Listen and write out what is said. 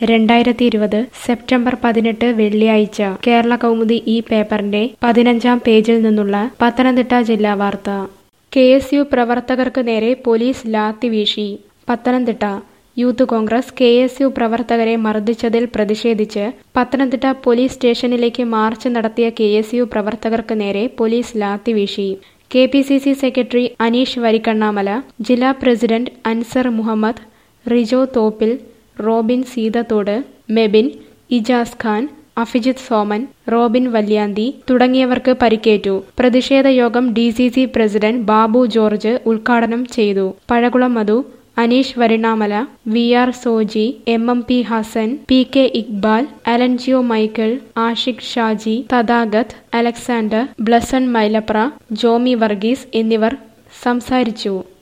രണ്ടായിരത്തി ഇരുപത് സെപ്റ്റംബർ പതിനെട്ട് വെള്ളിയാഴ്ച കേരള കൗമുദി ഈ പേപ്പറിന്റെ പതിനഞ്ചാം പേജിൽ നിന്നുള്ള പത്തനംതിട്ട ജില്ലാ വാർത്ത കെ എസ് യു പ്രവർത്തകർക്ക് നേരെ പോലീസ് ലാത്തി വീശി Pathanamthitta youth Congress K S U പ്രവർത്തകരെ മർദ്ദിച്ചതിൽ പ്രതിഷേധിച്ച് പത്തനംതിട്ട പോലീസ് സ്റ്റേഷനിലേക്ക് മാർച്ച് നടത്തിയ കെ എസ് യു പ്രവർത്തകർക്ക് നേരെ പോലീസ് ലാത്തി വീശി K P C C secretary Aneesh Varikkannamala ജില്ലാ president Ansar Muhammad Rijo Thoppil Robin Seethathodu Mebin Ijas Khan Afijith Soman Robin Valyanthi തുടങ്ങിയവർക്ക് പരിക്കേറ്റു പ്രതിഷേധ യോഗം D C C president Babu George ഉദ്ഘാടനം ചെയ്തു Pazhakulam Madhu Aneesh Varinamala V R Soji M M P Hasan P K Iqbal അലൻജിയോ മൈക്കിൾ ആഷിഖ് ഷാജി തഥാഗത് അലക്സാണ്ടർ ബ്ലസൺ മൈലപ്ര ജോമി വർഗീസ് എന്നിവർ സംസാരിച്ചു